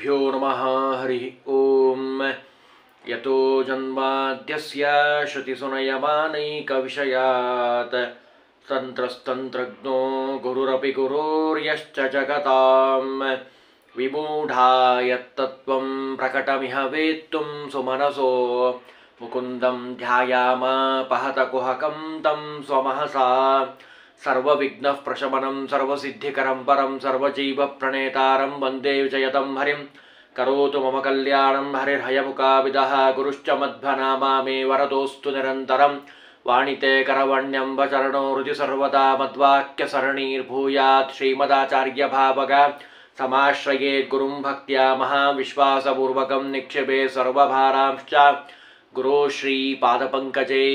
श्रीगुरुभ्यो नमः हरिः ॐ यतो जन्माद्यस्य श्रुतिसुनयमानैकविषयात् तन्त्रस्तन्त्रज्ञो गुरुरपि गुरोर्यश्च जगतां विमूढा यत्तत्त्वं प्रकटमिह वेत्तुं सुमनसो मुकुन्दं ध्यायामापहतकुहकं तं स्वमहसा सर्वविघ्नः प्रशमनं सर्वसिद्धिकरं परं सर्वजीवप्रणेतारं वन्दे विजयतं हरिं करोतु मम कल्याणं हरिर्हयमुकाविदः गुरुश्च मध्वनामा मे वरदोऽस्तु निरन्तरं वाणिते करवण्यम्बचरणो हृदि सर्वदा मद्वाक्यसरणीर्भूयात् श्रीमदाचार्यभावग समाश्रयेत् गुरुं भक्त्या महाविश्वासपूर्वकं निक्षिपे सर्वभारांश्च गुरो ಶ್ರೀಪಾದಪಂಕಜೇ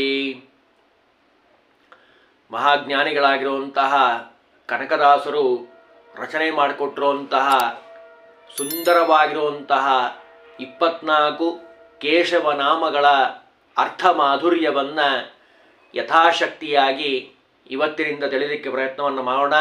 ಮಹಾಜ್ಞಾನಿಗಳಾಗಿರುವಂತಹ ಕನಕದಾಸರು ರಚನೆ ಮಾಡಿಕೊಟ್ಟಿರುವಂತಹ ಸುಂದರವಾಗಿರುವಂತಹ ಇಪ್ಪತ್ನಾಲ್ಕು ಕೇಶವನಾಮಗಳ ಅರ್ಥ ಮಾಧುರ್ಯವನ್ನು ಯಥಾಶಕ್ತಿಯಾಗಿ ಇವತ್ತಿನಿಂದ ತಿಳಿಲಿಕ್ಕೆ ಪ್ರಯತ್ನವನ್ನು ಮಾಡೋಣ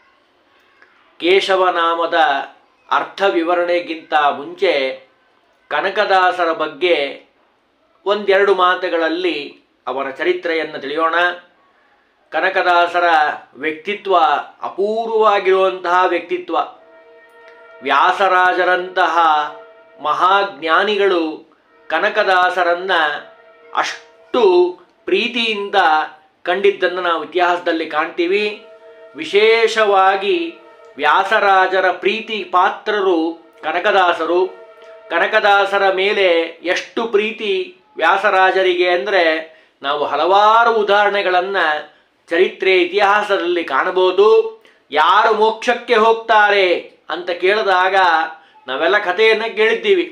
ಕೇಶವನಾಮದ ಅರ್ಥ ವಿವರಣೆಗಿಂತ ಮುಂಚೆ ಕನಕದಾಸರ ಬಗ್ಗೆ ಒಂದೆರಡು ಮಾತುಗಳಲ್ಲಿ ಅವರ ಚರಿತ್ರೆಯನ್ನು ತಿಳಿಯೋಣ ಕನಕದಾಸರ ವ್ಯಕ್ತಿತ್ವ ಅಪೂರ್ವವಾಗಿರುವಂತಹ ವ್ಯಕ್ತಿತ್ವ ವ್ಯಾಸರಾಜರಂತಹ ಮಹಾಜ್ಞಾನಿಗಳು ಕನಕದಾಸರನ್ನ ಅಷ್ಟು ಪ್ರೀತಿಯಿಂದ ಕಂಡಿದ್ದನ್ನು ನಾವು ಇತಿಹಾಸದಲ್ಲಿ ಕಾಣ್ತೀವಿ ವಿಶೇಷವಾಗಿ ವ್ಯಾಸರಾಜರ ಪ್ರೀತಿ ಪಾತ್ರರು ಕನಕದಾಸರು ಕನಕದಾಸರ ಮೇಲೆ ಎಷ್ಟು ಪ್ರೀತಿ ವ್ಯಾಸರಾಜರಿಗೆ ಅಂದರೆ ನಾವು ಹಲವಾರು ಉದಾಹರಣೆಗಳನ್ನು ಚರಿತ್ರೆ ಇತಿಹಾಸದಲ್ಲಿ ಕಾಣಬಹುದು ಯಾರು ಮೋಕ್ಷಕ್ಕೆ ಹೋಗ್ತಾರೆ ಅಂತ ಕೇಳಿದಾಗ ನಾವೆಲ್ಲ ಕಥೆಯನ್ನು ಕೇಳಿದ್ದೀವಿ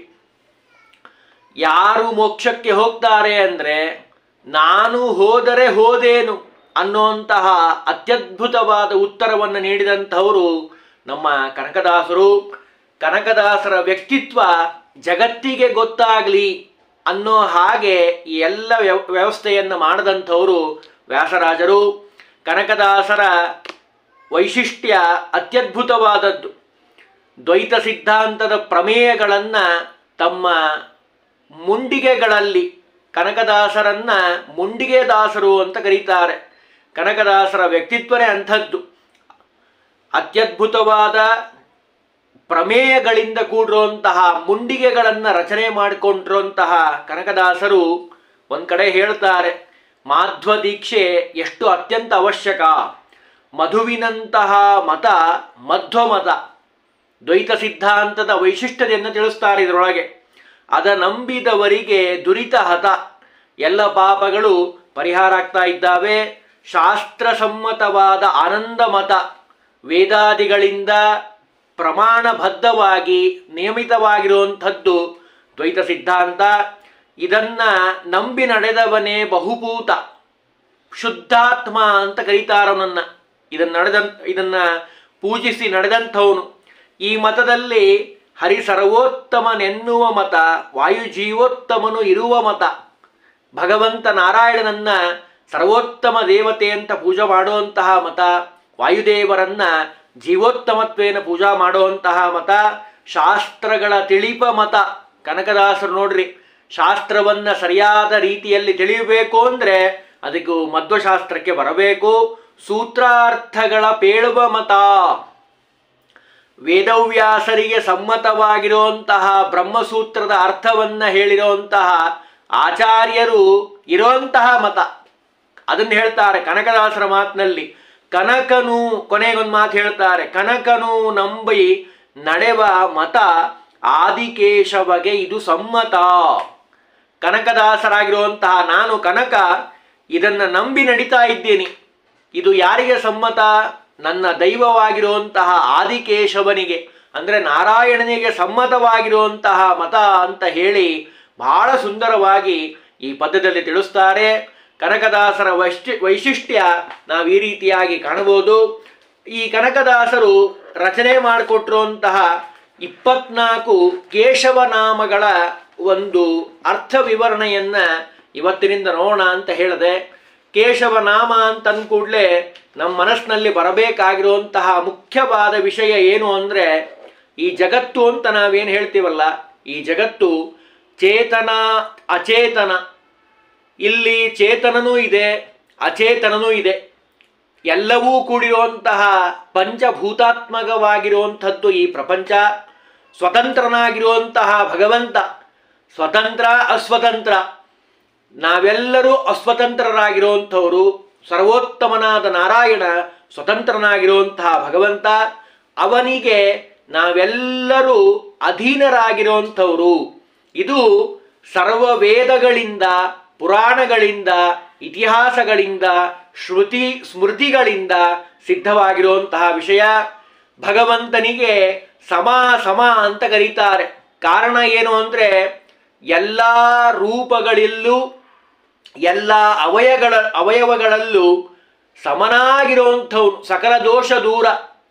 ಯಾರು ಮೋಕ್ಷಕ್ಕೆ ಹೋಗ್ತಾರೆ ಅಂದರೆ ನಾನು ಹೋದರೆ ಹೋದೇನು ಅನ್ನುವಂತಹ ಅತ್ಯದ್ಭುತವಾದ ಉತ್ತರವನ್ನು ನೀಡಿದಂಥವರು ನಮ್ಮ ಕನಕದಾಸರು ಕನಕದಾಸರ ವ್ಯಕ್ತಿತ್ವ ಜಗತ್ತಿಗೆ ಗೊತ್ತಾಗಲಿ ಅನ್ನೋ ಹಾಗೆ ಈ ಎಲ್ಲ ವ್ಯವ ವ್ಯವಸ್ಥೆಯನ್ನು ಮಾಡಿದಂಥವರು ವ್ಯಾಸರಾಜರು ಕನಕದಾಸರ ವೈಶಿಷ್ಟ್ಯ ಅತ್ಯದ್ಭುತವಾದದ್ದು ದ್ವೈತ ಸಿದ್ಧಾಂತದ ಪ್ರಮೇಯಗಳನ್ನು ತಮ್ಮ ಮುಂಡಿಗೆಗಳಲ್ಲಿ ಕನಕದಾಸರನ್ನ ಮುಂಡಿಗೆ ದಾಸರು ಅಂತ ಕರೀತಾರೆ ಕನಕದಾಸರ ವ್ಯಕ್ತಿತ್ವನೇ ಅಂಥದ್ದು ಅತ್ಯದ್ಭುತವಾದ ಪ್ರಮೇಯಗಳಿಂದ ಕೂಡಿರುವಂತಹ ಮುಂಡಿಗೆಗಳನ್ನು ರಚನೆ ಮಾಡಿಕೊಂಡಿರುವಂತಹ ಕನಕದಾಸರು ಒಂದು ಕಡೆ ಹೇಳ್ತಾರೆ ಮಾಧ್ವ ದೀಕ್ಷೆ ಎಷ್ಟು ಅತ್ಯಂತ ಅವಶ್ಯಕ ಮಧುವಿನಂತಹ ಮತ ಮಧ್ವ ಮತ ದ್ವೈತ ಸಿದ್ಧಾಂತದ ವೈಶಿಷ್ಟ್ಯತೆಯನ್ನು ತಿಳಿಸ್ತಾರೆ ಇದರೊಳಗೆ ಅದ ನಂಬಿದವರಿಗೆ ದುರಿತ ಹತ ಎಲ್ಲ ಪಾಪಗಳು ಪರಿಹಾರ ಆಗ್ತಾ ಇದ್ದಾವೆ ಶಾಸ್ತ್ರಸಮ್ಮತವಾದ ಆನಂದ ಮತ ವೇದಾದಿಗಳಿಂದ ಪ್ರಮಾಣಬದ್ಧವಾಗಿ ನಿಯಮಿತವಾಗಿರುವಂಥದ್ದು ದ್ವೈತ ಸಿದ್ಧಾಂತ ಇದನ್ನ ನಂಬಿ ನಡೆದವನೇ ಬಹುಭೂತ ಶುದ್ಧಾತ್ಮ ಅಂತ ಕರೀತಾರವನನ್ನ ಇದನ್ನ ನಡೆದ ಇದನ್ನ ಪೂಜಿಸಿ ನಡೆದಂಥವನು ಈ ಮತದಲ್ಲಿ ಹರಿ ಸರ್ವೋತ್ತಮನೆನ್ನುವ ಮತ ವಾಯುಜೀವೋತ್ತಮನು ಇರುವ ಮತ ಭಗವಂತ ನಾರಾಯಣನನ್ನ ಸರ್ವೋತ್ತಮ ದೇವತೆ ಅಂತ ಪೂಜೆ ಮಾಡುವಂತಹ ಮತ ವಾಯುದೇವರನ್ನ ಜೀವೋತ್ತಮತ್ವೇನ ಪೂಜಾ ಮಾಡುವಂತಹ ಮತ ಶಾಸ್ತ್ರಗಳ ತಿಳಿಪ ಮತ ಕನಕದಾಸರು ನೋಡ್ರಿ ಶಾಸ್ತ್ರವನ್ನ ಸರಿಯಾದ ರೀತಿಯಲ್ಲಿ ತಿಳಿಯಬೇಕು ಅಂದರೆ ಅದಕ್ಕೂ ಮಧ್ವಶಾಸ್ತ್ರಕ್ಕೆ ಬರಬೇಕು ಸೂತ್ರಾರ್ಥಗಳ ಪೇಳುವ ಮತ ವೇದವ್ಯಾಸರಿಗೆ ಸಮ್ಮತವಾಗಿರುವಂತಹ ಬ್ರಹ್ಮಸೂತ್ರದ ಅರ್ಥವನ್ನ ಹೇಳಿರುವಂತಹ ಆಚಾರ್ಯರು ಇರುವಂತಹ ಮತ ಅದನ್ನು ಹೇಳ್ತಾರೆ ಕನಕದಾಸರ ಮಾತಿನಲ್ಲಿ ಕನಕನು ಕೊನೆಗೊಂದು ಮಾತು ಹೇಳ್ತಾರೆ ಕನಕನು ನಂಬಿ ನಡೆವ ಮತ ಆದಿಕೇಶವಗೆ ಇದು ಸಮ್ಮತ ಕನಕದಾಸರಾಗಿರುವಂತಹ ನಾನು ಕನಕ ಇದನ್ನು ನಂಬಿ ನಡೀತಾ ಇದ್ದೀನಿ ಇದು ಯಾರಿಗೆ ಸಮ್ಮತ ನನ್ನ ದೈವವಾಗಿರುವಂತಹ ಆದಿಕೇಶವನಿಗೆ ಅಂದರೆ ನಾರಾಯಣನಿಗೆ ಸಮ್ಮತವಾಗಿರುವಂತಹ ಮತ ಅಂತ ಹೇಳಿ ಬಹಳ ಸುಂದರವಾಗಿ ಈ ಪದ್ಯದಲ್ಲಿ ತಿಳಿಸ್ತಾರೆ ಕನಕದಾಸರ ವೈಶಿ ವೈಶಿಷ್ಟ್ಯ ನಾವು ಈ ರೀತಿಯಾಗಿ ಕಾಣಬಹುದು ಈ ಕನಕದಾಸರು ರಚನೆ ಮಾಡಿಕೊಟ್ಟಿರುವಂತಹ ಇಪ್ಪತ್ನಾಲ್ಕು ಕೇಶವನಾಮಗಳ ಒಂದು ಅರ್ಥ ವಿವರಣೆಯನ್ನ ಇವತ್ತಿನಿಂದ ನೋಡೋಣ ಅಂತ ಹೇಳಿದೆ ಕೇಶವನಾಮ ಅಂತ ಕೂಡಲೇ ನಮ್ಮ ಮನಸ್ಸಿನಲ್ಲಿ ಬರಬೇಕಾಗಿರುವಂತಹ ಮುಖ್ಯವಾದ ವಿಷಯ ಏನು ಅಂದರೆ ಈ ಜಗತ್ತು ಅಂತ ನಾವೇನು ಹೇಳ್ತೀವಲ್ಲ ಈ ಜಗತ್ತು ಚೇತನ ಅಚೇತನ ಇಲ್ಲಿ ಚೇತನನೂ ಇದೆ ಅಚೇತನನೂ ಇದೆ ಎಲ್ಲವೂ ಕೂಡಿರುವಂತಹ ಪಂಚಭೂತಾತ್ಮಕವಾಗಿರುವಂಥದ್ದು ಈ ಪ್ರಪಂಚ ಸ್ವತಂತ್ರನಾಗಿರುವಂತಹ ಭಗವಂತ ಸ್ವತಂತ್ರ ಅಸ್ವತಂತ್ರ ನಾವೆಲ್ಲರೂ ಅಸ್ವತಂತ್ರರಾಗಿರುವಂಥವರು ಸರ್ವೋತ್ತಮನಾದ ನಾರಾಯಣ ಸ್ವತಂತ್ರನಾಗಿರುವಂತಹ ಭಗವಂತ ಅವನಿಗೆ ನಾವೆಲ್ಲರೂ ಅಧೀನರಾಗಿರುವಂಥವರು ಇದು ಸರ್ವ ವೇದಗಳಿಂದ ಪುರಾಣಗಳಿಂದ ಇತಿಹಾಸಗಳಿಂದ ಶ್ರುತಿ ಸ್ಮೃತಿಗಳಿಂದ ಸಿದ್ಧವಾಗಿರುವಂತಹ ವಿಷಯ ಭಗವಂತನಿಗೆ ಸಮ ಸಮ ಅಂತ ಕರೀತಾರೆ ಕಾರಣ ಏನು ಅಂದರೆ ಎಲ್ಲ ರೂಪಗಳಲ್ಲೂ ಎಲ್ಲ ಅವಯಗಳ ಅವಯವಗಳಲ್ಲೂ ಸಮನಾಗಿರುವಂಥವನು ಸಕಲ ದೋಷ ದೂರ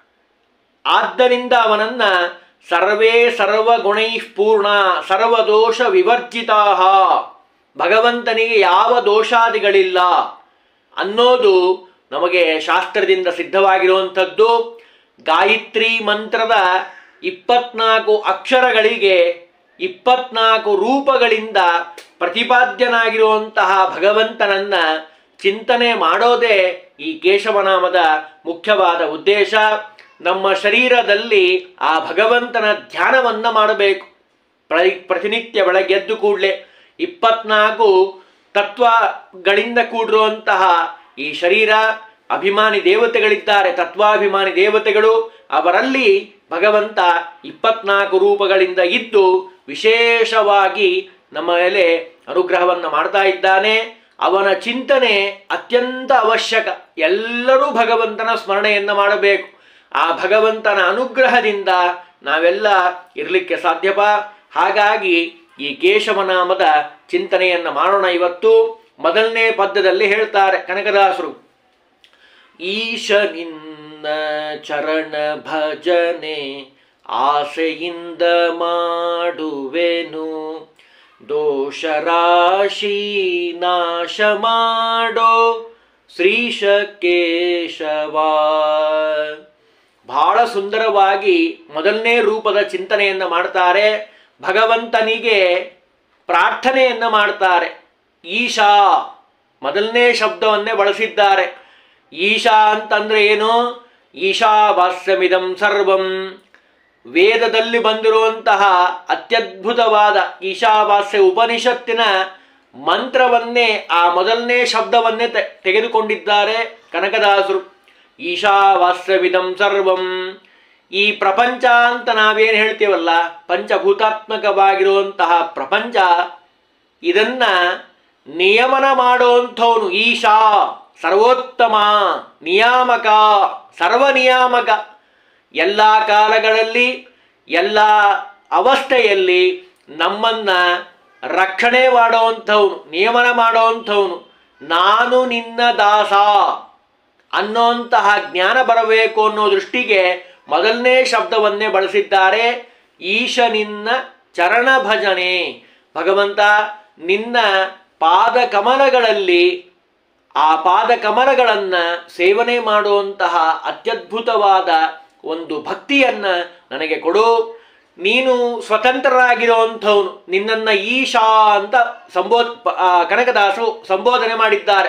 ಆದ್ದರಿಂದ ಅವನನ್ನ ಸರ್ವೇ ಸರ್ವಗುಣೈ ಪೂರ್ಣ ಸರ್ವದೋಷ ವಿವರ್ಜಿತಾ ಭಗವಂತನಿಗೆ ಯಾವ ದೋಷಾದಿಗಳಿಲ್ಲ ಅನ್ನೋದು ನಮಗೆ ಶಾಸ್ತ್ರದಿಂದ ಸಿದ್ಧವಾಗಿರುವಂಥದ್ದು ಗಾಯತ್ರಿ ಮಂತ್ರದ ಇಪ್ಪತ್ನಾಲ್ಕು ಅಕ್ಷರಗಳಿಗೆ ಇಪ್ಪತ್ನಾಲ್ಕು ರೂಪಗಳಿಂದ ಪ್ರತಿಪಾದ್ಯನಾಗಿರುವಂತಹ ಭಗವಂತನನ್ನ ಚಿಂತನೆ ಮಾಡೋದೇ ಈ ಕೇಶವನಾಮದ ಮುಖ್ಯವಾದ ಉದ್ದೇಶ ನಮ್ಮ ಶರೀರದಲ್ಲಿ ಆ ಭಗವಂತನ ಧ್ಯಾನವನ್ನ ಮಾಡಬೇಕು ಪ್ರ- ಪ್ರತಿನಿತ್ಯ ಬೆಳಗ್ಗೆ ಎದ್ದು ಕೂಡಲೇ ಇಪ್ಪತ್ನಾಲ್ಕು ತತ್ವಗಳಿಂದ ಕೂಡಿರುವಂತಹ ಈ ಶರೀರ ಅಭಿಮಾನಿ ದೇವತೆಗಳಿದ್ದಾರೆ ತತ್ವಾಭಿಮಾನಿ ದೇವತೆಗಳು ಅವರಲ್ಲಿ ಭಗವಂತ ಇಪ್ಪತ್ನಾಲ್ಕು ರೂಪಗಳಿಂದ ಇದ್ದು ವಿಶೇಷವಾಗಿ ನಮ್ಮ ಮೇಲೆ ಅನುಗ್ರಹವನ್ನು ಮಾಡ್ತಾ ಇದ್ದಾನೆ ಅವನ ಚಿಂತನೆ ಅತ್ಯಂತ ಅವಶ್ಯಕ ಎಲ್ಲರೂ ಭಗವಂತನ ಸ್ಮರಣೆಯನ್ನ ಮಾಡಬೇಕು ಆ ಭಗವಂತನ ಅನುಗ್ರಹದಿಂದ ನಾವೆಲ್ಲ ಇರಲಿಕ್ಕೆ ಸಾಧ್ಯಪ ಹಾಗಾಗಿ ಈ ಕೇಶವನಾಮದ ಚಿಂತನೆಯನ್ನ ಮಾಡೋಣ ಇವತ್ತು ಮೊದಲನೇ ಪದ್ಯದಲ್ಲಿ ಹೇಳ್ತಾರೆ ಕನಕದಾಸರು ಈಶನಿನ್ನ ಚರಣ ಭಜನೆ ಆಸೆಯಿಂದ ಮಾಡುವೆನು ದೋಷ ರಾಶಿ ನಾಶ ಮಾಡೋ ಶ್ರೀಶ ಕೇಶವ ಬಹಳ ಸುಂದರವಾಗಿ ಮೊದಲನೇ ರೂಪದ ಚಿಂತನೆಯನ್ನ ಮಾಡ್ತಾರೆ ಭಗವಂತನಿಗೆ ಪ್ರಾರ್ಥನೆಯನ್ನ ಮಾಡ್ತಾರೆ ಈಶಾ ಮೊದಲನೇ ಶಬ್ದವನ್ನೇ ಬಳಸಿದ್ದಾರೆ ಈಶಾ ಅಂತಂದ್ರೆ ಏನು ಈಶಾವಾಸ್ಯಮಿದಂ ಸರ್ವಂ ವೇದದಲ್ಲಿ ಬಂದಿರುವಂತಹ ಅತ್ಯದ್ಭುತವಾದ ಈಶಾವಾಸ್ಯ ಉಪನಿಷತ್ತಿನ ಮಂತ್ರವನ್ನೇ ಆ ಮೊದಲನೇ ಶಬ್ದವನ್ನೇ ತೆ- ತೆಗೆದುಕೊಂಡಿದ್ದಾರೆ ಕನಕದಾಸರು ಈಶಾವಾಸ್ಯವಿದಂ ಸರ್ವಂ ಈ ಪ್ರಪಂಚ ಅಂತ ನಾವೇನು ಹೇಳ್ತೀವಲ್ಲ ಪಂಚಭೂತಾತ್ಮಕವಾಗಿರುವಂತಹ ಪ್ರಪಂಚ ಇದನ್ನ ನಿಯಮನ ಮಾಡುವಂಥವನು ಈಶಾ ಸರ್ವೋತ್ತಮ ನಿಯಾಮಕ ಸರ್ವನಿಯಾಮಕ ಎಲ್ಲ ಕಾಲಗಳಲ್ಲಿ ಎಲ್ಲ ಅವಸ್ಥೆಯಲ್ಲಿ ನಮ್ಮನ್ನ ರಕ್ಷಣೆ ಮಾಡುವಂಥವನು ನಿಯಮನ ಮಾಡುವಂಥವನು ನಾನು ನಿನ್ನ ದಾಸ ಅನ್ನೋಂತಹ ಜ್ಞಾನ ಬರಬೇಕು ಅನ್ನೋ ದೃಷ್ಟಿಗೆ ಮೊದಲನೇ ಶಬ್ದವನ್ನೇ ಬಳಸಿದ್ದಾರೆ ಈಶನಿನ್ನ ಚರಣ ಭಜನೆ ಭಗವಂತ ನಿನ್ನ ಪಾದ ಕಮಲಗಳಲ್ಲಿ ಆ ಪಾದ ಕಮಲಗಳನ್ನ ಸೇವನೆ ಮಾಡುವಂತಹ ಅತ್ಯದ್ಭುತವಾದ ಒಂದು ಭಕ್ತಿಯನ್ನ ನನಗೆ ಕೊಡು ನೀನು ಸ್ವತಂತ್ರರಾಗಿರುವಂಥವನು ನಿನ್ನನ್ನ ಈಶಾ ಅಂತ ಸಂಬೋಧ ಆ, ಕನಕದಾಸರು ಸಂಬೋಧನೆ ಮಾಡಿದ್ದಾರೆ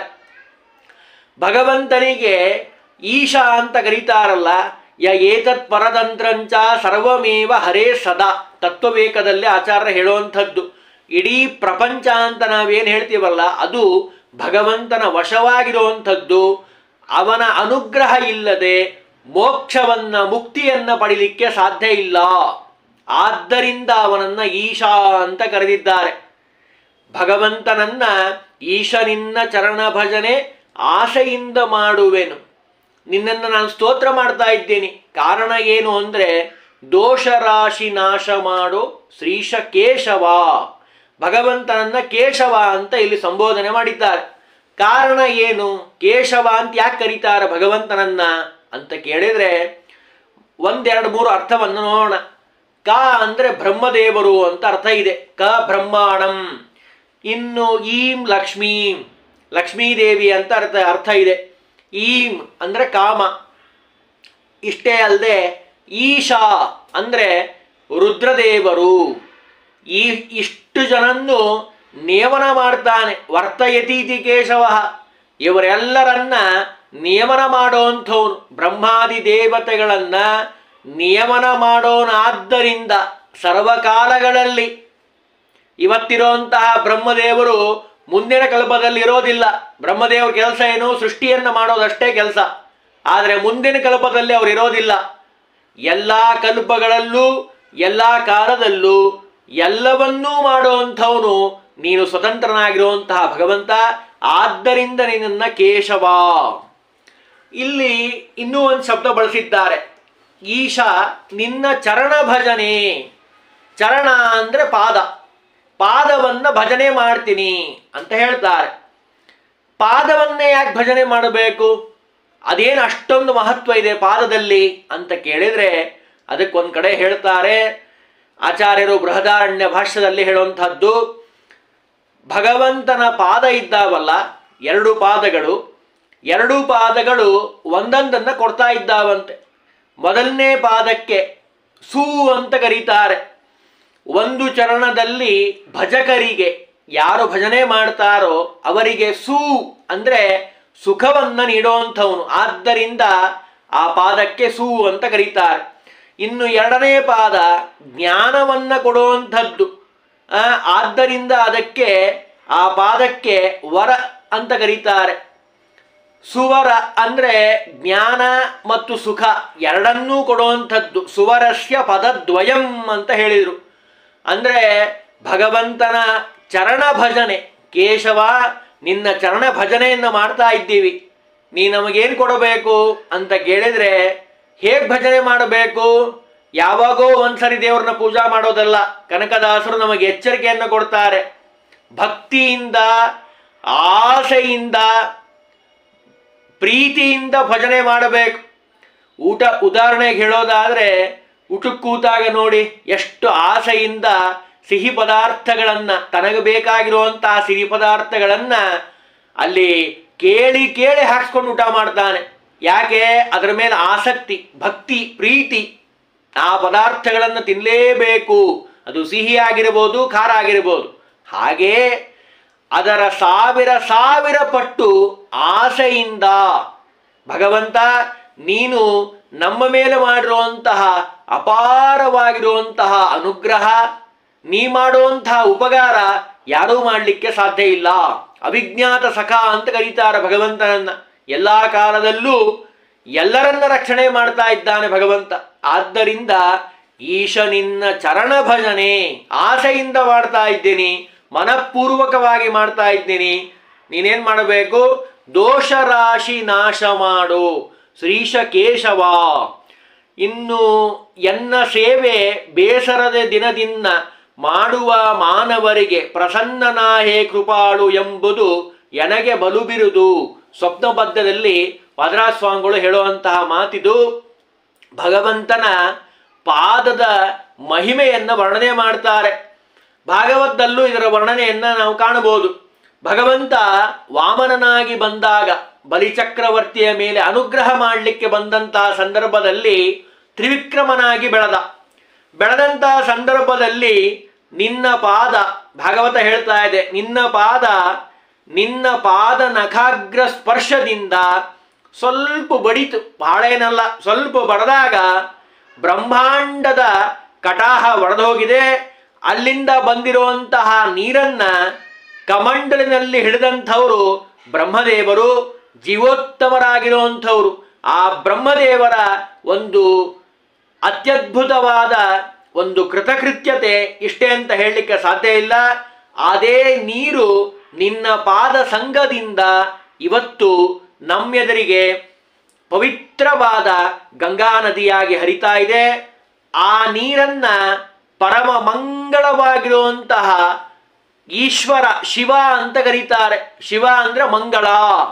ಭಗವಂತನಿಗೆ ಈಶಾ ಅಂತ ಕರೀತಾರಲ್ಲ ಯ ಏತತ್ ಪರತಂತ್ರಂಚ ಸರ್ವಮೇವ ಹರೇ ಸದಾ ತತ್ವವೇಕದಲ್ಲಿ ಆಚಾರ್ಯ ಹೇಳುವಂಥದ್ದು ಇಡೀ ಪ್ರಪಂಚ ಅಂತ ನಾವೇನು ಹೇಳ್ತೀವಲ್ಲ ಅದು ಭಗವಂತನ ವಶವಾಗಿರುವಂಥದ್ದು ಅವನ ಅನುಗ್ರಹ ಇಲ್ಲದೆ ಮೋಕ್ಷವನ್ನ ಮುಕ್ತಿಯನ್ನ ಪಡಿಲಿಕ್ಕೆ ಸಾಧ್ಯ ಇಲ್ಲ ಆದ್ದರಿಂದ ಅವನನ್ನ ಈಶಾ ಅಂತ ಕರೆದಿದ್ದಾರೆ ಭಗವಂತನನ್ನ ಈಶನಿನ್ನ ಚರಣ ಭಜನೆ ಆಸೆಯಿಂದ ಮಾಡುವೆನು ನಿನ್ನನ್ನು ನಾನು ಸ್ತೋತ್ರ ಮಾಡ್ತಾ ಇದ್ದೇನೆ ಕಾರಣ ಏನು ಅಂದರೆ ದೋಷ ರಾಶಿ ನಾಶ ಮಾಡೋ ಶ್ರೀಶ ಕೇಶವ ಭಗವಂತನನ್ನ ಕೇಶವ ಅಂತ ಇಲ್ಲಿ ಸಂಬೋಧನೆ ಮಾಡಿದ್ದಾರೆ ಕಾರಣ ಏನು ಕೇಶವ ಅಂತ ಯಾಕೆ ಕರೀತಾರೆ ಭಗವಂತನನ್ನ ಅಂತ ಕೇಳಿದ್ರೆ ಒಂದೆರಡು ಮೂರು ಅರ್ಥವನ್ನು ನೋಡೋಣ ಕ ಅಂದ್ರೆ ಬ್ರಹ್ಮದೇವರು ಅಂತ ಅರ್ಥ ಇದೆ ಕ ಬ್ರಹ್ಮಾಣಂ ಇನ್ನು ಈಂ ಲಕ್ಷ್ಮೀಂ ಲಕ್ಷ್ಮೀದೇವಿ ಅಂತ ಅರ್ಥ ಅರ್ಥ ಇದೆ ಈಂ ಅಂದ್ರೆ ಕಾಮ ಇಷ್ಟೇ ಅಲ್ಲದೆ ಈಶಾ ಅಂದರೆ ರುದ್ರದೇವರು ಈ ಇಷ್ಟು ಜನನ್ನು ನಿಯಮನ ಮಾಡ್ತಾನೆ ವರ್ತಯತೀತಿ ಕೇಶವ ಇವರೆಲ್ಲರನ್ನ ನಿಯಮನ ಮಾಡೋಂಥವನು ಬ್ರಹ್ಮಾದಿ ದೇವತೆಗಳನ್ನ ನಿಯಮನ ಮಾಡೋನಾದ್ದರಿಂದ ಸರ್ವಕಾಲಗಳಲ್ಲಿ ಇವತ್ತಿರುವಂತಹ ಬ್ರಹ್ಮದೇವರು ಮುಂದಿನ ಕಲ್ಪದಲ್ಲಿ ಇರೋದಿಲ್ಲ ಬ್ರಹ್ಮದೇವರ ಕೆಲಸ ಏನು ಸೃಷ್ಟಿಯನ್ನು ಮಾಡೋದಷ್ಟೇ ಕೆಲಸ ಆದರೆ ಮುಂದಿನ ಕಲ್ಪದಲ್ಲಿ ಅವರು ಇರೋದಿಲ್ಲ ಎಲ್ಲ ಕಲ್ಪಗಳಲ್ಲೂ ಎಲ್ಲ ಕಾಲದಲ್ಲೂ ಎಲ್ಲವನ್ನೂ ಮಾಡುವಂಥವನು ನೀನು ಸ್ವತಂತ್ರನಾಗಿರುವಂತಹ ಭಗವಂತ ಆದ್ದರಿಂದ ನಿನ್ನ ಕೇಶವ ಇಲ್ಲಿ ಇನ್ನೂ ಒಂದು ಶಬ್ದ ಬಳಸಿದ್ದಾರೆ ಈಶಾ ನಿನ್ನ ಚರಣ ಭಜನೆ ಚರಣ ಅಂದರೆ ಪಾದ ಪಾದವನ್ನು ಭಜನೆ ಮಾಡ್ತೀನಿ ಅಂತ ಹೇಳ್ತಾರೆ ಪಾದವನ್ನೇ ಯಾಕೆ ಭಜನೆ ಮಾಡಬೇಕು ಅದೇನು ಅಷ್ಟೊಂದು ಮಹತ್ವ ಇದೆ ಪಾದದಲ್ಲಿ ಅಂತ ಕೇಳಿದರೆ ಅದಕ್ಕೊಂದು ಕಡೆ ಹೇಳ್ತಾರೆ ಆಚಾರ್ಯರು ಬೃಹದಾರಣ್ಯ ಭಾಷ್ಯದಲ್ಲಿ ಹೇಳುವಂಥದ್ದು ಭಗವಂತನ ಪಾದ ಇದ್ದಾವಲ್ಲ ಎರಡು ಪಾದಗಳು ಎರಡು ಪಾದಗಳು ಒಂದೊಂದನ್ನು ಕೊಡ್ತಾ ಇದ್ದಾವಂತೆ ಮೊದಲನೇ ಪಾದಕ್ಕೆ ಸೂ ಅಂತ ಕರೀತಾರೆ ಒಂದು ಚರಣದಲ್ಲಿ ಭಜಕರಿಗೆ ಯಾರು ಭಜನೆ ಮಾಡ್ತಾರೋ ಅವರಿಗೆ ಸೂ ಅಂದರೆ ಸುಖವನ್ನ ನೀಡುವಂಥವನು ಆದ್ದರಿಂದ ಆ ಪಾದಕ್ಕೆ ಸೂ ಅಂತ ಕರೀತಾರೆ ಇನ್ನು ಎರಡನೇ ಪಾದ ಜ್ಞಾನವನ್ನ ಕೊಡುವಂಥದ್ದು ಆ, ಆದ್ದರಿಂದ ಅದಕ್ಕೆ ಆ ಪಾದಕ್ಕೆ ವರ ಅಂತ ಕರೀತಾರೆ ಸುವರ ಅಂದ್ರೆ ಜ್ಞಾನ ಮತ್ತು ಸುಖ ಎರಡನ್ನೂ ಕೊಡುವಂಥದ್ದು ಸುವರಸ್ಯ ಪದದ್ವಯಂ ಅಂತ ಹೇಳಿದರು ಅಂದ್ರೆ ಭಗವಂತನ ಚರಣ ಭಜನೆ ಕೇಶವ ನಿನ್ನ ಚರಣ ಭಜನೆಯನ್ನು ಮಾಡ್ತಾ ಇದ್ದೀವಿ ನೀ ನಮಗೇನು ಕೊಡಬೇಕು ಅಂತ ಕೇಳಿದ್ರೆ ಹೇಗೆ ಭಜನೆ ಮಾಡಬೇಕು ಯಾವಾಗೋ ಒಂದ್ಸರಿ ದೇವ್ರನ್ನ ಪೂಜಾ ಮಾಡೋದಲ್ಲ ಕನಕದಾಸರು ನಮಗೆ ಎಚ್ಚರಿಕೆಯನ್ನು ಕೊಡ್ತಾರೆ ಭಕ್ತಿಯಿಂದ ಆಸೆಯಿಂದ ಪ್ರೀತಿಯಿಂದ ಭಜನೆ ಮಾಡಬೇಕು ಊಟ ಉದಾಹರಣೆಗೆ ಹೇಳೋದಾದರೆ ಊಟಕ್ಕೆ ಕೂತಾಗ ನೋಡಿ ಎಷ್ಟು ಆಸೆಯಿಂದ ಸಿಹಿ ಪದಾರ್ಥಗಳನ್ನು ತನಗೆ ಬೇಕಾಗಿರುವಂತಹ ಸಿಹಿ ಪದಾರ್ಥಗಳನ್ನು ಅಲ್ಲಿ ಕೇಳಿ ಕೇಳಿ ಹಾಕ್ಸ್ಕೊಂಡು ಊಟ ಮಾಡ್ತಾನೆ ಯಾಕೆ ಅದರ ಮೇಲೆ ಆಸಕ್ತಿ ಭಕ್ತಿ ಪ್ರೀತಿ ಆ ಪದಾರ್ಥಗಳನ್ನು ತಿನ್ನಲೇಬೇಕು ಅದು ಸಿಹಿ ಆಗಿರ್ಬೋದು ಖಾರ ಆಗಿರ್ಬೋದು ಹಾಗೇ ಅದರ ಸಾವಿರ ಸಾವಿರ ಪಟ್ಟು ಆಸೆಯಿಂದ ಭಗವಂತ ನೀನು ನಮ್ಮ ಮೇಲೆ ಮಾಡಿರುವಂತಹ ಅಪಾರವಾಗಿರುವಂತಹ ಅನುಗ್ರಹ ನೀ ಮಾಡುವಂತಹ ಉಪಕಾರ ಯಾರೂ ಮಾಡಲಿಕ್ಕೆ ಸಾಧ್ಯ ಇಲ್ಲ ಅವಿಜ್ಞಾತ ಸಖ ಅಂತ ಕರೀತಾರೆ ಭಗವಂತನನ್ನ ಎಲ್ಲ ಕಾಲದಲ್ಲೂ ಎಲ್ಲರನ್ನ ರಕ್ಷಣೆ ಮಾಡ್ತಾ ಇದ್ದಾನೆ ಭಗವಂತ ಆದ್ದರಿಂದ ಈಶ ನಿನ್ನ ಚರಣ ಭಜನೆ ಆಸೆಯಿಂದ ಮಾಡ್ತಾ ಇದ್ದೀನಿ ಮನಪೂರ್ವಕವಾಗಿ ಮಾಡ್ತಾ ಇದ್ದೀನಿ ನೀನೇನ್ ಮಾಡಬೇಕು ದೋಷ ರಾಶಿ ನಾಶ ಮಾಡು ಶ್ರೀಶ ಕೇಶವ ಇನ್ನು ಎನ್ನ ಸೇವೆ ಬೇಸರದ ದಿನದಿಂದ ಮಾಡುವ ಮಾನವರಿಗೆ ಪ್ರಸನ್ನನಾ ಹೇ ಕೃಪಾಳು ಎಂಬುದು ಎನಗೆ ಬಲು ಬಿರುದು ಸ್ವಪ್ನಬದ್ಧದಲ್ಲಿ ಸ್ವಾಮಿಗಳು ಹೇಳುವಂತಹ ಮಾತಿದು ಭಗವಂತನ ಪಾದದ ಮಹಿಮೆಯನ್ನು ವರ್ಣನೆ ಮಾಡ್ತಾರೆ ಭಾಗವತದಲ್ಲೂ ಇದರ ವರ್ಣನೆಯನ್ನ ನಾವು ಕಾಣಬಹುದು ಭಗವಂತ ವಾಮನನಾಗಿ ಬಂದಾಗ ಬಲಿಚಕ್ರವರ್ತಿಯ ಮೇಲೆ ಅನುಗ್ರಹ ಮಾಡಲಿಕ್ಕೆ ಬಂದಂತಹ ಸಂದರ್ಭದಲ್ಲಿ ತ್ರಿವಿಕ್ರಮನಾಗಿ ಬೆಳೆದ ಬೆಳೆದಂತಹ ಸಂದರ್ಭದಲ್ಲಿ ನಿನ್ನ ಪಾದ ಭಾಗವತ ಹೇಳ್ತಾ ಇದೆ ನಿನ್ನ ಪಾದ ನಿನ್ನ ಪಾದ ನಖಾಗ್ರ ಸ್ಪರ್ಶದಿಂದ ಸ್ವಲ್ಪ ಬಡಿತು ಬಹಳ ಏನಲ್ಲ ಸ್ವಲ್ಪ ಬಡದಾಗ ಬ್ರಹ್ಮಾಂಡದ ಕಟಾಹ ಒಡೆದೋಗಿದೆ ಅಲ್ಲಿಂದ ಬಂದಿರುವಂತಹ ನೀರನ್ನ ಕಮಂಡಲಿನಲ್ಲಿ ಹಿಡಿದಂಥವರು ಬ್ರಹ್ಮದೇವರು ಜೀವೋತ್ತಮರಾಗಿರುವಂಥವ್ರು ಆ ಬ್ರಹ್ಮದೇವರ ಒಂದು ಅತ್ಯದ್ಭುತವಾದ ಒಂದು ಕೃತಕೃತ್ಯತೆ ಇಷ್ಟೇ ಅಂತ ಹೇಳಲಿಕ್ಕೆ ಸಾಧ್ಯ ಇಲ್ಲ ಅದೇ ನೀರು ನಿನ್ನ ಪಾದ ಸಂಘದಿಂದ ಇವತ್ತು ನಮ್ಮೆದುರಿಗೆ ಪವಿತ್ರವಾದ ಗಂಗಾ ನದಿಯಾಗಿ ಹರಿತಾ ಇದೆ ಆ ನೀರನ್ನ ಪರಮ ಮಂಗಳವಾಗಿರುವಂತಹ ಈಶ್ವರ ಶಿವ ಅಂತ ಕರೀತಾರೆ ಶಿವ ಅಂದ್ರೆ ಮಂಗಳ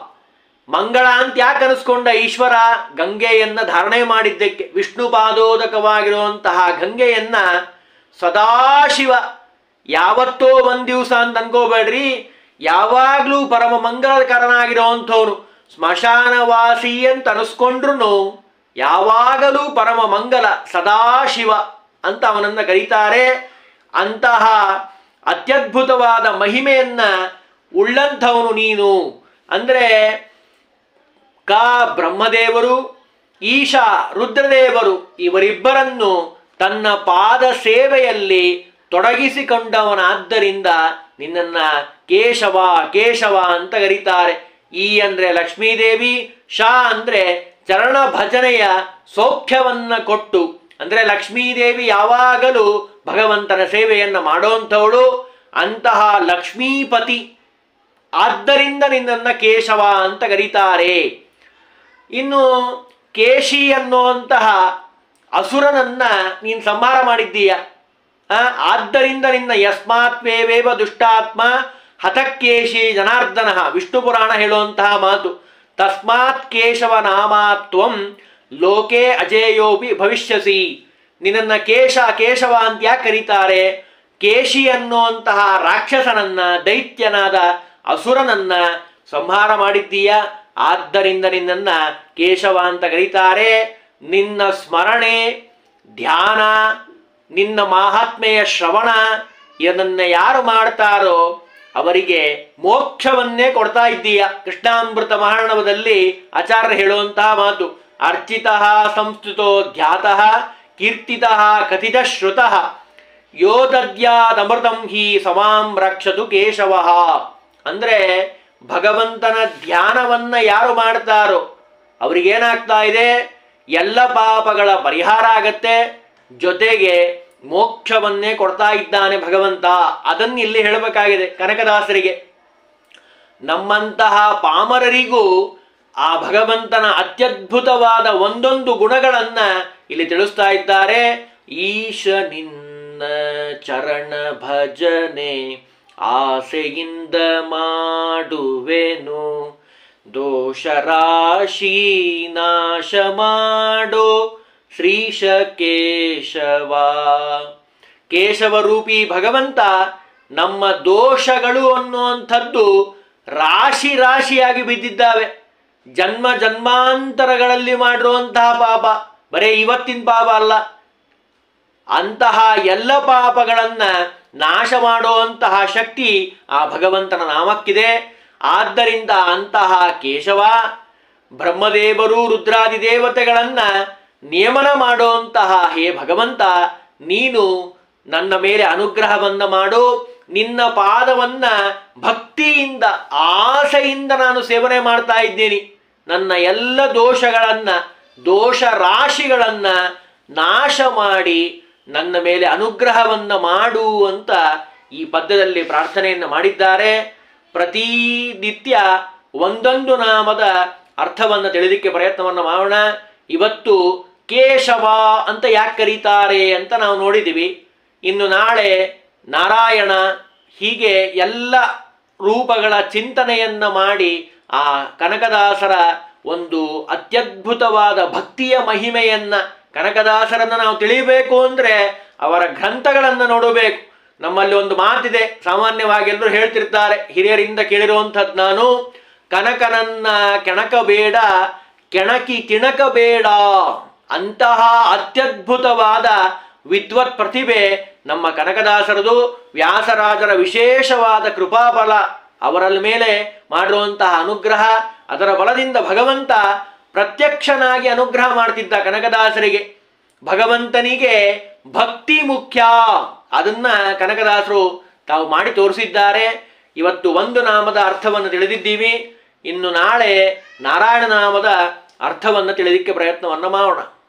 ಮಂಗಳ ಅಂತ ಯಾಕೆ ಅನಿಸ್ಕೊಂಡ ಈಶ್ವರ ಗಂಗೆಯನ್ನ ಧಾರಣೆ ಮಾಡಿದ್ದಕ್ಕೆ ವಿಷ್ಣು ಪಾದೋದಕವಾಗಿರುವಂತಹ ಗಂಗೆಯನ್ನ ಸದಾಶಿವ ಯಾವತ್ತೋ ಒಂದ್ ದಿವಸ ಅಂತ ಅನ್ಕೋಬೇಡ್ರಿ ಯಾವಾಗ್ಲೂ ಪರಮ ಮಂಗಳಕರನಾಗಿರೋವಂಥವನು ಸ್ಮಶಾನವಾಸಿ ಅಂತ ಅನಿಸ್ಕೊಂಡ್ರು ಯಾವಾಗಲೂ ಪರಮ ಮಂಗಲ ಸದಾಶಿವ ಅಂತ ಅವನನ್ನು ಕರೀತಾರೆ ಅಂತಹ ಅತ್ಯದ್ಭುತವಾದ ಮಹಿಮೆಯನ್ನ ಉಳ್ಳಂಥವನು ನೀನು ಅಂದರೆ ಕ ಬ್ರಹ್ಮದೇವರು ಈಶ ರುದ್ರದೇವರು ಇವರಿಬ್ಬರನ್ನು ತನ್ನ ಪಾದ ಸೇವೆಯಲ್ಲಿ ತೊಡಗಿಸಿಕೊಂಡವನಾದ್ದರಿಂದ ನಿನ್ನನ್ನ ಕೇಶವ ಕೇಶವ ಅಂತ ಕರೀತಾರೆ ಈ ಅಂದ್ರೆ ಲಕ್ಷ್ಮೀದೇವಿ ಶಾ ಅಂದ್ರೆ ಚರಣ ಭಜನೆಯ ಸೌಖ್ಯವನ್ನ ಕೊಟ್ಟು ಅಂದ್ರೆ ಲಕ್ಷ್ಮೀದೇವಿ ಯಾವಾಗಲೂ ಭಗವಂತನ ಸೇವೆಯನ್ನ ಮಾಡೋಂಥವಳು ಅಂತಹ ಲಕ್ಷ್ಮೀಪತಿ ಆದ್ದರಿಂದ ನಿನ್ನನ್ನ ಕೇಶವ ಅಂತ ಕರೀತಾರೆ ಇನ್ನು ಕೇಶಿ ಅನ್ನುವಂತಹ ಅಸುರನನ್ನ ನೀನು ಸಂಹಾರ ಮಾಡಿದ್ದೀಯ ಆ, ಆದ್ದರಿಂದ ನಿನ್ನ ಯಸ್ಮಾತ್ವೇವೇವ ದುಷ್ಟಾತ್ಮ ಹತಕೇಶಿ ಜನಾರ್ದನ ವಿಷ್ಣು ಪುರಾಣ ಹೇಳುವಂತಹ ಮಾತು ತಸ್ಮಾತ್ ಕೇಶವ ನಾಮಾತ್ವಂ ಲೋಕೆ ಅಜೇಯೋಪಿ ಭವಿಷ್ಯಸಿ ನಿನ್ನನ್ನ ಕೇಶ ಕೇಶವ ಅಂತ ಯಾಕೆ ಕರೀತಾರೆ ಕೇಶಿ ಅನ್ನುವಂತಹ ರಾಕ್ಷಸನನ್ನ ದೈತ್ಯನಾದ ಅಸುರನನ್ನ ಸಂಹಾರ ಮಾಡಿದ್ದೀಯ ಆದ್ದರಿಂದ ನಿನ್ನನ್ನ ಕೇಶವ ಅಂತ ಕರೀತಾರೆ ನಿನ್ನ ಸ್ಮರಣೆ ಧ್ಯಾನ ನಿನ್ನ ಮಹಾತ್ಮೆಯ ಶ್ರವಣ ಇದನ್ನ ಯಾರು ಮಾಡ್ತಾರೋ ಅವರಿಗೆ ಮೋಕ್ಷವನ್ನೇ ಕೊಡ್ತಾ ಇದ್ದೀಯ ಕೃಷ್ಣಾಮೃತ ಮಹಾರ್ಣವದಲ್ಲಿ ಆಚಾರ್ಯ ಹೇಳುವಂತಹ ಮಾತು ಅರ್ಚಿತ ಸಂಸ್ತುತೋ ಧ್ಯಾತಃ ಕೀರ್ತಿತ ಕಥಿತ ಶ್ರುತಃ ಯೋ ದದ್ಯಾದಮೃತಂ ಹಿ ಸಮಾಂ ರಕ್ಷತು ಕೇಶವ ಅಂದ್ರೆ ಭಗವಂತನ ಧ್ಯಾನವನ್ನ ಯಾರು ಮಾಡ್ತಾರೋ ಅವ್ರಿಗೇನಾಗ್ತಾ ಇದೆ ಎಲ್ಲ ಪಾಪಗಳ ಪರಿಹಾರ ಆಗತ್ತೆ ಜೊತೆಗೆ ಮೋಕ್ಷವನ್ನೇ ಕೊಡ್ತಾ ಇದ್ದಾನೆ ಭಗವಂತ ಅದನ್ನ ಇಲ್ಲಿ ಹೇಳಬೇಕಾಗಿದೆ ಕನಕದಾಸರಿಗೆ ನಮ್ಮಂತಹ ಪಾಮರರಿಗೂ ಆ ಭಗವಂತನ ಅತ್ಯದ್ಭುತವಾದ ಒಂದೊಂದು ಗುಣಗಳನ್ನ ಇಲ್ಲಿ ತಿಳಿಸ್ತಾ ಇದ್ದಾರೆ ಈಶ ನಿನ್ನ ಚರಣ ಭಜನೆ ಆಸೆಯಿಂದ ಮಾಡುವೆನು ದೋಷ ರಾಶಿ ನಾಶ ಮಾಡೋ ಶ್ರೀಶ ಕೇಶವ ಕೇಶವರೂಪಿ ಭಗವಂತ ನಮ್ಮ ದೋಷಗಳು ಅನ್ನುವಂಥದ್ದು ರಾಶಿ ರಾಶಿಯಾಗಿ ಬಿದ್ದಿದ್ದಾವೆ ಜನ್ಮ ಜನ್ಮಾಂತರಗಳಲ್ಲಿ ಮಾಡಿರುವಂತಹ ಪಾಪ ಬರೇ ಇವತ್ತಿನ ಪಾಪ ಅಲ್ಲ ಅಂತಹ ಎಲ್ಲ ಪಾಪಗಳನ್ನ ನಾಶ ಮಾಡುವಂತಹ ಶಕ್ತಿ ಆ ಭಗವಂತನ ನಾಮಕ್ಕಿದೆ ಆದ್ದರಿಂದ ಅಂತಹ ಕೇಶವ ಬ್ರಹ್ಮದೇವರು ರುದ್ರಾದಿ ದೇವತೆಗಳನ್ನ ನಿಯಮನ ಮಾಡುವಂತಹ ಹೇ ಭಗವಂತ ನೀನು ನನ್ನ ಮೇಲೆ ಅನುಗ್ರಹವನ್ನ ಮಾಡು ನಿನ್ನ ಪಾದವನ್ನ ಭಕ್ತಿಯಿಂದ ಆಸೆಯಿಂದ ನಾನು ಸೇವನೆ ಮಾಡ್ತಾ ಇದ್ದೀನಿ ನನ್ನ ಎಲ್ಲ ದೋಷಗಳನ್ನ ದೋಷ ರಾಶಿಗಳನ್ನ ನಾಶ ಮಾಡಿ ನನ್ನ ಮೇಲೆ ಅನುಗ್ರಹವನ್ನ ಮಾಡು ಅಂತ ಈ ಪದ್ಯದಲ್ಲಿ ಪ್ರಾರ್ಥನೆಯನ್ನು ಮಾಡಿದ್ದಾರೆ ಪ್ರತಿನಿತ್ಯ ಒಂದೊಂದು ನಾಮದ ಅರ್ಥವನ್ನು ತಿಳಿಲಿಕ್ಕೆ ಪ್ರಯತ್ನವನ್ನು ಮಾಡೋಣ ಇವತ್ತು ಕೇಶವ ಅಂತ ಯಾಕೆ ಕರೀತಾರೆ ಅಂತ ನಾವು ನೋಡಿದ್ದೀವಿ ಇನ್ನು ನಾಳೆ ನಾರಾಯಣ ಹೀಗೆ ಎಲ್ಲ ರೂಪಗಳ ಚಿಂತನೆಯನ್ನ ಮಾಡಿ ಆ ಕನಕದಾಸರ ಒಂದು ಅತ್ಯದ್ಭುತವಾದ ಭಕ್ತಿಯ ಮಹಿಮೆಯನ್ನ ಕನಕದಾಸರನ್ನ ನಾವು ತಿಳಿಯಬೇಕು ಅಂದ್ರೆ ಅವರ ಗ್ರಂಥಗಳನ್ನು ನೋಡಬೇಕು ನಮ್ಮಲ್ಲಿ ಒಂದು ಮಾತಿದೆ ಸಾಮಾನ್ಯವಾಗಿ ಎಲ್ಲರೂ ಹೇಳ್ತಿರ್ತಾರೆ ಹಿರಿಯರಿಂದ ಕೇಳಿರುವಂಥದ್ದು ನಾನು ಕನಕನನ್ನ ಕೆಣಕಬೇಡ ಕೆಣಕಿ ತಿಣಕಬೇಡ ಅಂತಹ ಅತ್ಯದ್ಭುತವಾದ ವಿದ್ವತ್ ಪ್ರತಿಭೆ ನಮ್ಮ ಕನಕದಾಸರದು ವ್ಯಾಸರಾಜರ ವಿಶೇಷವಾದ ಕೃಪಾಫಲ ಅವರ ಮೇಲೆ ಮಾಡಿರುವಂತಹ ಅನುಗ್ರಹ ಅದರ ಬಲದಿಂದ ಭಗವಂತ ಪ್ರತ್ಯಕ್ಷನಾಗಿ ಅನುಗ್ರಹ ಮಾಡ್ತಿದ್ದ ಕನಕದಾಸರಿಗೆ ಭಗವಂತನಿಗೆ ಭಕ್ತಿ ಮುಖ್ಯ ಅದನ್ನ ಕನಕದಾಸರು ತಾವು ಮಾಡಿ ತೋರಿಸಿದ್ದಾರೆ ಇವತ್ತು ಒಂದು ನಾಮದ ಅರ್ಥವನ್ನು ತಿಳಿದಿದ್ದೀವಿ ಇನ್ನು ನಾಳೆ ನಾರಾಯಣ ನಾಮದ ಅರ್ಥವನ್ನು ತಿಳಿದಿಕ್ಕೆ ಪ್ರಯತ್ನವನ್ನು ಮಾಡೋಣ